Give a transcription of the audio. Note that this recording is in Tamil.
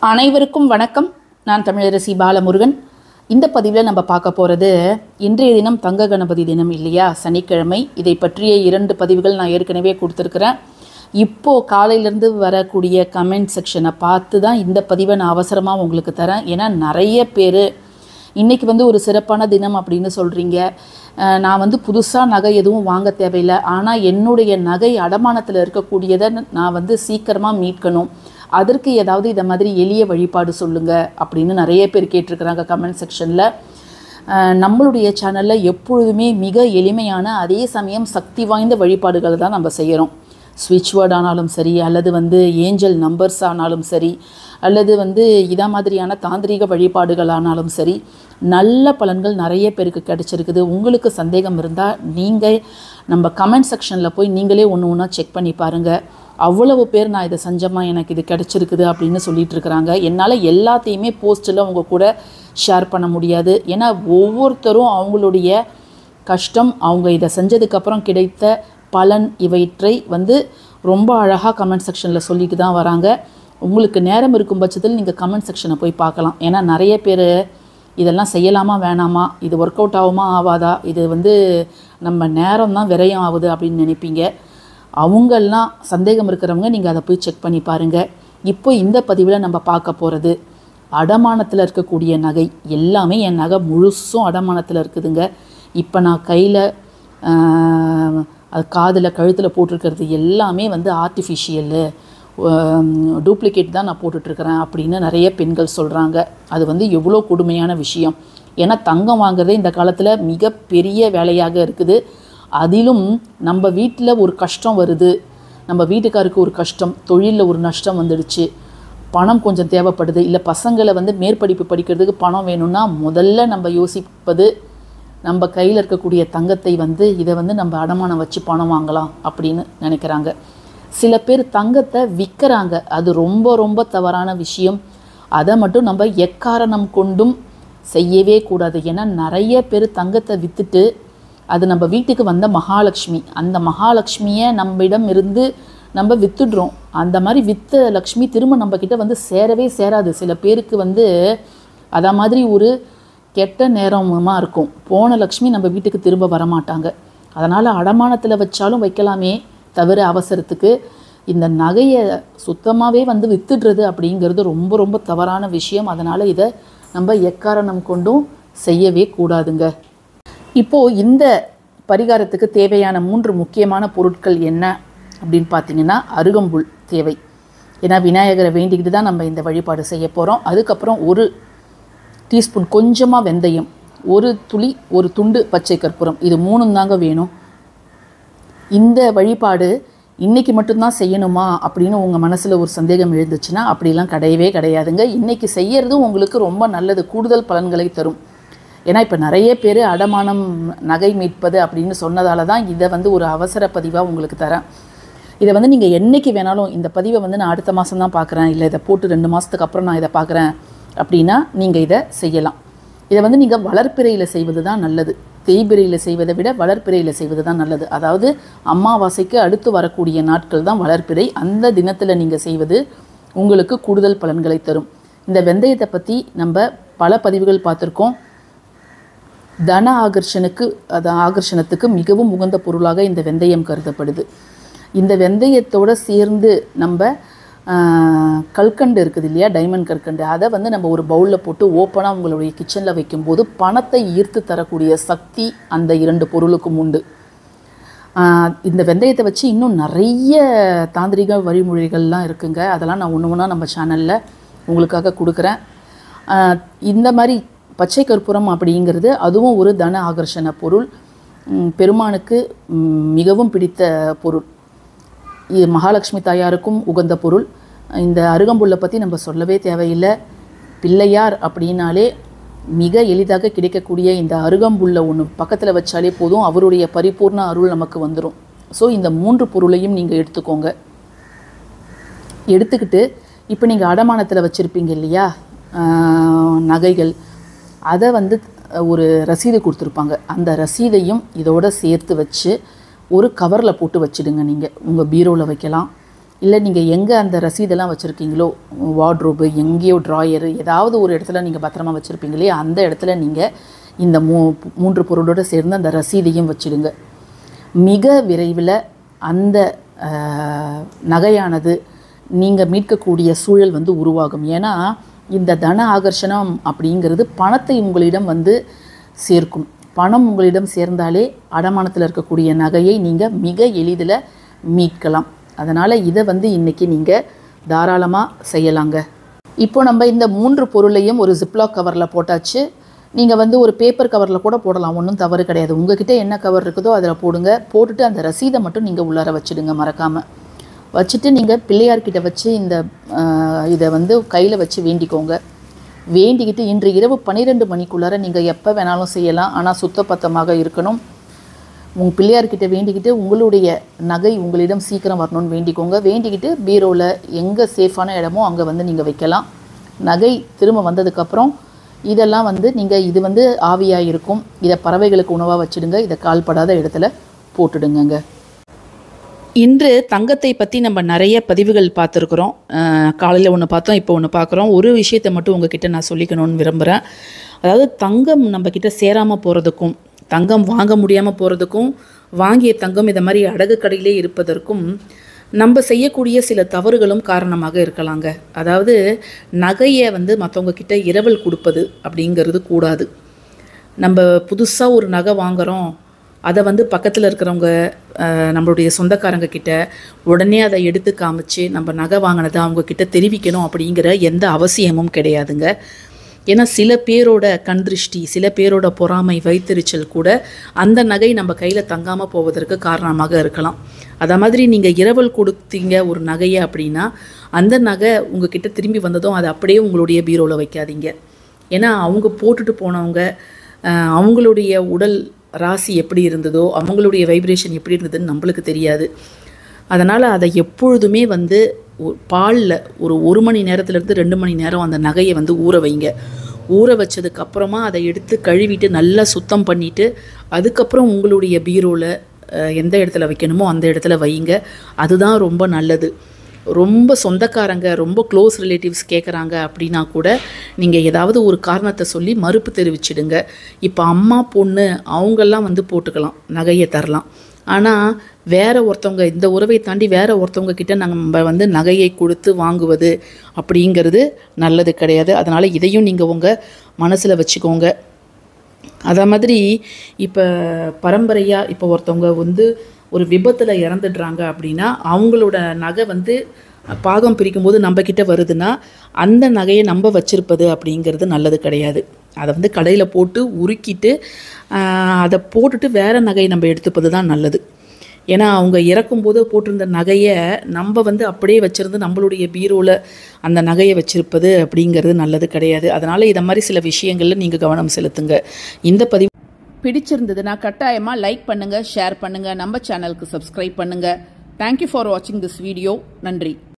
அனைவருக்கும் வணக்கம் நான் தமிழரசி பாலமுருகன் இந்த பதிவில் நம்ம பார்க்க போகிறது இன்றைய தினம் தங்க கணபதி தினம் இல்லையா சனிக்கிழமை இதை பற்றிய இரண்டு பதிவுகள் நான் ஏற்கனவே கொடுத்துருக்குறேன் இப்போது காலையிலேருந்து வரக்கூடிய கமெண்ட் செக்ஷனை பார்த்து தான் இந்த பதிவை நான் அவசரமாக உங்களுக்கு தரேன் ஏன்னா நிறைய பேர் இன்றைக்கி வந்து ஒரு சிறப்பான தினம் அப்படின்னு சொல்கிறீங்க அஹ் நான் வந்து புதுசாக நகை எதுவும் வாங்க தேவையில்லை ஆனால் என்னுடைய நகை அடமானத்தில் இருக்கக்கூடியதை நான் வந்து சீக்கிரமாக மீட்கணும் அதற்கு ஏதாவது இதை மாதிரி எளிய வழிபாடு சொல்லுங்கள் அப்படின்னு நிறைய பேர் கேட்டிருக்கிறாங்க கமெண்ட் செக்ஷனில் நம்மளுடைய சேனலில் எப்பொழுதுமே மிக எளிமையான அதே சமயம் சக்தி வாய்ந்த வழிபாடுகளை தான் நம்ம செய்கிறோம் ஸ்விட்ச் வேர்ட் ஆனாலும் சரி அல்லது வந்து ஏஞ்சல் நம்பர்ஸ் ஆனாலும் சரி அல்லது வந்து இதா மாதிரியான தாந்திரீக வழிபாடுகள் ஆனாலும் சரி நல்ல பலன்கள் நிறைய பேருக்கு கிடைச்சிருக்குது உங்களுக்கு சந்தேகம் இருந்தால் நீங்கள் நம்ம கமெண்ட் செக்ஷனில் போய் நீங்களே ஒன்று ஒன்றா செக் பண்ணி பாருங்கள் அவ்வளவு பேர் நான் இதை செஞ்சமா எனக்கு இது கிடச்சிருக்குது அப்படின்னு சொல்லிட்டு இருக்கிறாங்க என்னால் எல்லாத்தையுமே போஸ்ட்டில் உங்கள் கூட ஷேர் பண்ண முடியாது ஏன்னா ஒவ்வொருத்தரும் அவங்களுடைய கஷ்டம் அவங்க இதை செஞ்சதுக்கப்புறம் கிடைத்த பலன் இவற்றை வந்து ரொம்ப அழகாக கமெண்ட் செக்ஷனில் சொல்லிட்டு தான் வராங்க உங்களுக்கு நேரம் இருக்கும் பட்சத்தில் நீங்கள் கமெண்ட் செக்ஷனை போய் பார்க்கலாம் ஏன்னா நிறைய பேர் இதெல்லாம் செய்யலாமா வேணாமா இது ஒர்க் அவுட் ஆகுமா ஆகாதா இது வந்து நம்ம நேரம் தான் விரயம் ஆகுது அப்படின்னு நினைப்பீங்க அவங்கெல்லாம் சந்தேகம் இருக்கிறவங்க நீங்கள் அதை போய் செக் பண்ணி பாருங்கள் இப்போ இந்த பதிவில் நம்ம பார்க்க போகிறது அடமானத்தில் இருக்கக்கூடிய நகை எல்லாமே என் நகை முழுசும் அடமானத்தில் இருக்குதுங்க இப்போ நான் கையில் அது காதில் கழுத்தில் போட்டிருக்கிறது எல்லாமே வந்து ஆர்டிஃபிஷியலு டூப்ளிகேட் தான் நான் போட்டுட்ருக்கிறேன் அப்படின்னு நிறைய பெண்கள் சொல்கிறாங்க அது வந்து எவ்வளோ கொடுமையான விஷயம் ஏன்னா தங்கம் வாங்குறதே இந்த காலத்தில் மிகப்பெரிய வேலையாக இருக்குது அதிலும் நம்ம வீட்டில் ஒரு கஷ்டம் வருது நம்ம வீட்டுக்காருக்கு ஒரு கஷ்டம் தொழிலில் ஒரு நஷ்டம் வந்துடுச்சு பணம் கொஞ்சம் தேவைப்படுது இல்லை பசங்களை வந்து மேற்படிப்பு படிக்கிறதுக்கு பணம் வேணும்னா முதல்ல நம்ம யோசிப்பது நம்ம கையில் இருக்கக்கூடிய தங்கத்தை வந்து இதை வந்து நம்ம அடமானம் வச்சு பணம் வாங்கலாம் அப்படின்னு நினைக்கிறாங்க சில பேர் தங்கத்தை விற்கிறாங்க அது ரொம்ப ரொம்ப தவறான விஷயம் அதை மட்டும் நம்ம எக்காரணம் கொண்டும் செய்யவே கூடாது ஏன்னா நிறைய பேர் தங்கத்தை விற்றுட்டு அது நம்ம வீட்டுக்கு வந்த மகாலட்சுமி அந்த மகாலட்சுமியை நம்மிடம் இருந்து நம்ம வித்துடுறோம் அந்த மாதிரி வித்த லக்ஷ்மி திரும்ப நம்மக்கிட்ட வந்து சேரவே சேராது சில பேருக்கு வந்து அதை மாதிரி ஒரு கெட்ட நேரமாக இருக்கும் போன லக்ஷ்மி நம்ம வீட்டுக்கு திரும்ப வரமாட்டாங்க அதனால் அடமானத்தில் வச்சாலும் வைக்கலாமே தவிர அவசரத்துக்கு இந்த நகையை சுத்தமாகவே வந்து வித்துடுறது அப்படிங்கிறது ரொம்ப ரொம்ப தவறான விஷயம் அதனால் இதை நம்ம எக்காரணம் கொண்டும் செய்யவே கூடாதுங்க இப்போது இந்த பரிகாரத்துக்கு தேவையான மூன்று முக்கியமான பொருட்கள் என்ன அப்படின்னு பார்த்தீங்கன்னா அருகம்புல் தேவை ஏன்னா விநாயகரை வேண்டிக்கிட்டு தான் நம்ம இந்த வழிபாடு செய்ய போகிறோம் அதுக்கப்புறம் ஒரு டீஸ்பூன் கொஞ்சமாக வெந்தயம் ஒரு துளி ஒரு துண்டு பச்சை கற்பூரம் இது மூணும் தாங்க வேணும் இந்த வழிபாடு இன்றைக்கி மட்டும்தான் செய்யணுமா அப்படின்னு உங்கள் மனசில் ஒரு சந்தேகம் எழுந்துச்சுன்னா அப்படிலாம் கிடையவே கிடையாதுங்க இன்றைக்கி செய்யறதும் உங்களுக்கு ரொம்ப நல்லது கூடுதல் பலன்களை தரும் ஏன்னா இப்போ நிறைய பேர் அடமானம் நகை மீட்பது அப்படின்னு சொன்னதால தான் இதை வந்து ஒரு அவசர பதிவாக உங்களுக்கு தரேன் இதை வந்து நீங்கள் என்றைக்கு வேணாலும் இந்த பதிவை வந்து நான் அடுத்த மாதம் தான் பார்க்குறேன் இல்லை இதை போட்டு ரெண்டு மாதத்துக்கு அப்புறம் நான் இதை பார்க்குறேன் அப்படின்னா நீங்கள் இதை செய்யலாம் இதை வந்து நீங்கள் வளர்ப்பிறையில் செய்வது தான் நல்லது தேய்பிரையில் செய்வதை விட வளர்ப்பிறையில் செய்வது தான் நல்லது அதாவது அமாவாசைக்கு அடுத்து வரக்கூடிய நாட்கள் தான் வளர்ப்பிறை அந்த தினத்தில் நீங்கள் செய்வது உங்களுக்கு கூடுதல் பலன்களை தரும் இந்த வெந்தயத்தை பற்றி நம்ம பல பதிவுகள் பார்த்துருக்கோம் தன ஆகர்ஷனுக்கு அது ஆகர்ஷணத்துக்கு மிகவும் உகந்த பொருளாக இந்த வெந்தயம் கருதப்படுது இந்த வெந்தயத்தோடு சேர்ந்து நம்ம கல்கண்டு இருக்குது இல்லையா டைமண்ட் கற்கண்டு அதை வந்து நம்ம ஒரு பவுலில் போட்டு ஓப்பனாக உங்களுடைய கிச்சனில் வைக்கும்போது பணத்தை ஈர்த்து தரக்கூடிய சக்தி அந்த இரண்டு பொருளுக்கும் உண்டு இந்த வெந்தயத்தை வச்சு இன்னும் நிறைய தாந்திரிக வழிமுறைகள்லாம் இருக்குங்க அதெல்லாம் நான் ஒன்று ஒன்றா நம்ம சேனலில் உங்களுக்காக கொடுக்குறேன் இந்த மாதிரி பச்சை கற்பூரம் அப்படிங்கிறது அதுவும் ஒரு தன ஆகர்ஷண பொருள் பெருமானுக்கு மிகவும் பிடித்த பொருள் இது மகாலட்சுமி தாயாருக்கும் உகந்த பொருள் இந்த அருகம்புல்லை பற்றி நம்ம சொல்லவே தேவையில்லை பிள்ளையார் அப்படின்னாலே மிக எளிதாக கிடைக்கக்கூடிய இந்த அருகம்புல்லை ஒன்று பக்கத்தில் வச்சாலே போதும் அவருடைய பரிபூர்ண அருள் நமக்கு வந்துடும் ஸோ இந்த மூன்று பொருளையும் நீங்கள் எடுத்துக்கோங்க எடுத்துக்கிட்டு இப்போ நீங்கள் அடமானத்தில் வச்சுருப்பீங்க இல்லையா நகைகள் அதை வந்து ஒரு ரசீது கொடுத்துருப்பாங்க அந்த ரசீதையும் இதோட சேர்த்து வச்சு ஒரு கவரில் போட்டு வச்சுடுங்க நீங்கள் உங்கள் பீரோவில் வைக்கலாம் இல்லை நீங்கள் எங்கே அந்த ரசீதெல்லாம் வச்சுருக்கீங்களோ வார்ட்ரோபு எங்கேயோ ட்ராயரு ஏதாவது ஒரு இடத்துல நீங்கள் பத்திரமா வச்சுருப்பீங்களே அந்த இடத்துல நீங்கள் இந்த மூ மூன்று பொருளோடு சேர்ந்து அந்த ரசீதையும் வச்சிடுங்க மிக விரைவில் அந்த ஆஹ், நகையானது நீங்கள் மீட்கக்கூடிய சூழல் வந்து உருவாகும் ஏன்னா இந்த தன ஆகர்ஷணம் அப்படிங்கிறது பணத்தை உங்களிடம் வந்து சேர்க்கும் பணம் உங்களிடம் சேர்ந்தாலே அடமானத்தில் இருக்கக்கூடிய நகையை நீங்கள் மிக எளிதில் மீட்கலாம் அதனால் இதை வந்து இன்றைக்கி நீங்கள் தாராளமாக செய்யலாங்க இப்போ நம்ம இந்த மூன்று பொருளையும் ஒரு ஜிப்லாக் கவரில் போட்டாச்சு நீங்கள் வந்து ஒரு பேப்பர் கவரில் கூட போடலாம் ஒன்றும் தவறு கிடையாது உங்ககிட்ட என்ன கவர் இருக்குதோ அதில் போடுங்க போட்டுட்டு அந்த ரசீதை மட்டும் நீங்கள் உள்ளார வச்சுடுங்க மறக்காமல் வச்சுட்டு நீங்கள் பிள்ளையார்கிட்ட வச்சு இந்த ஆஹ், இதை வந்து கையில் வச்சு வேண்டிக்கோங்க வேண்டிக்கிட்டு இன்று இரவு பன்னிரெண்டு மணிக்குள்ளார நீங்கள் எப்போ வேணாலும் செய்யலாம் ஆனால் சுத்தபத்தமாக இருக்கணும் உங்கள் பிள்ளையார்கிட்ட வேண்டிக்கிட்டு உங்களுடைய நகை உங்களிடம் சீக்கிரம் வரணும்னு வேண்டிக்கோங்க வேண்டிக்கிட்டு பீரோவில் எங்கே சேஃபான இடமோ அங்கே வந்து நீங்கள் வைக்கலாம் நகை திரும்ப வந்ததுக்கப்புறம் இதெல்லாம் வந்து நீங்கள் இது வந்து ஆவியாக இருக்கும் இதை பறவைகளுக்கு உணவாக வச்சுடுங்க இதை கால்படாத இடத்துல போட்டுடுங்கங்க இன்று தங்கத்தை பற்றி நம்ம நிறைய பதிவுகள் பார்த்துருக்குறோம் காலையில் ஒன்று பார்த்தோம் இப்போ ஒன்று பார்க்குறோம் ஒரு விஷயத்தை மட்டும் உங்ககிட்ட நான் சொல்லிக்கணும்னு விரும்புகிறேன் அதாவது தங்கம் நம்மக்கிட்ட சேராமல் போகிறதுக்கும் தங்கம் வாங்க முடியாமல் போகிறதுக்கும் வாங்கிய தங்கம் இதை மாதிரி அடகு கடையிலே இருப்பதற்கும் நம்ம செய்யக்கூடிய சில தவறுகளும் காரணமாக இருக்கலாங்க அதாவது நகையை வந்து மற்றவங்க கிட்ட இரவல் கொடுப்பது அப்படிங்கிறது கூடாது நம்ம புதுசாக ஒரு நகை வாங்குகிறோம் அதை வந்து பக்கத்தில் இருக்கிறவங்க அஹ், நம்மளுடைய சொந்தக்காரங்க கிட்ட உடனே அதை எடுத்து காமிச்சு நம்ம நகை வாங்கினதை அவங்க கிட்ட தெரிவிக்கணும் அப்படிங்கிற எந்த அவசியமும் கிடையாதுங்க ஏன்னா சில பேரோட கண் திருஷ்டி சில பேரோட பொறாமை வைத்தறிச்சல் கூட அந்த நகை நம்ம கையில் தங்காமல் போவதற்கு காரணமாக இருக்கலாம் அதை மாதிரி நீங்கள் இரவல் கொடுத்தீங்க ஒரு நகையை அப்படின்னா அந்த நகை உங்ககிட்ட திரும்பி வந்ததும் அதை அப்படியே உங்களுடைய பீரோவில் வைக்காதீங்க ஏன்னா அவங்க போட்டுட்டு போனவங்க அஹ், அவங்களுடைய உடல் ராசி எப்படி இருந்ததோ அவங்களுடைய வைப்ரேஷன் எப்படி இருந்ததுன்னு நம்மளுக்கு தெரியாது அதனால் அதை எப்பொழுதுமே வந்து பாலில் ஒரு ஒரு மணி நேரத்துலேருந்து ரெண்டு மணி நேரம் அந்த நகையை வந்து ஊற வைங்க ஊற வச்சதுக்கு அப்புறமா அதை எடுத்து கழுவிட்டு நல்லா சுத்தம் பண்ணிவிட்டு அதுக்கப்புறம் உங்களுடைய பீரோவில் எந்த இடத்துல வைக்கணுமோ அந்த இடத்துல வைங்க அதுதான் ரொம்ப நல்லது ரொம்ப சொந்தக்காரங்க ரொம்ப க்ளோஸ் ரிலேட்டிவ்ஸ் கேட்குறாங்க அப்படின்னா கூட நீங்கள் ஏதாவது ஒரு காரணத்தை சொல்லி மறுப்பு தெரிவிச்சிடுங்க இப்போ அம்மா பொண்ணு அவங்கெல்லாம் வந்து போட்டுக்கலாம் நகையை தரலாம் ஆனால் வேற ஒருத்தவங்க இந்த உறவை தாண்டி வேற ஒருத்தவங்க கிட்ட நம்ம வந்து நகையை கொடுத்து வாங்குவது அப்படிங்கிறது நல்லது கிடையாது அதனால் இதையும் நீங்கள் உங்கள் மனசில் வச்சுக்கோங்க அதே மாதிரி இப்போ பரம்பரையாக இப்போ ஒருத்தவங்க வந்து ஒரு விபத்தில் இறந்துடுறாங்க அப்படின்னா அவங்களோட நகை வந்து பாகம் பிரிக்கும்போது நம்ம கிட்ட வருதுன்னா அந்த நகையை நம்ம வச்சிருப்பது அப்படிங்கிறது நல்லது கிடையாது அதை வந்து கடையில் போட்டு உருக்கிட்டு ஆஹ், அதை போட்டுட்டு வேற நகையை நம்ம எடுத்துப்பது தான் நல்லது ஏன்னா அவங்க இறக்கும்போது போட்டிருந்த நகையை நம்ம வந்து அப்படியே வச்சிருந்து நம்மளுடைய பீரோவில் அந்த நகையை வச்சிருப்பது அப்படிங்கிறது நல்லது கிடையாது அதனால் இதை மாதிரி சில விஷயங்களில் நீங்கள் கவனம் செலுத்துங்க இந்த பதிவு பிடிச்சிருந்ததுன்னா கட்டாயமாக லைக் பண்ணுங்கள் ஷேர் பண்ணுங்கள் நம்ம சேனலுக்கு சப்ஸ்கிரைப் பண்ணுங்கள் தேங்க்யூ ஃபார் வாட்சிங் திஸ் வீடியோ நன்றி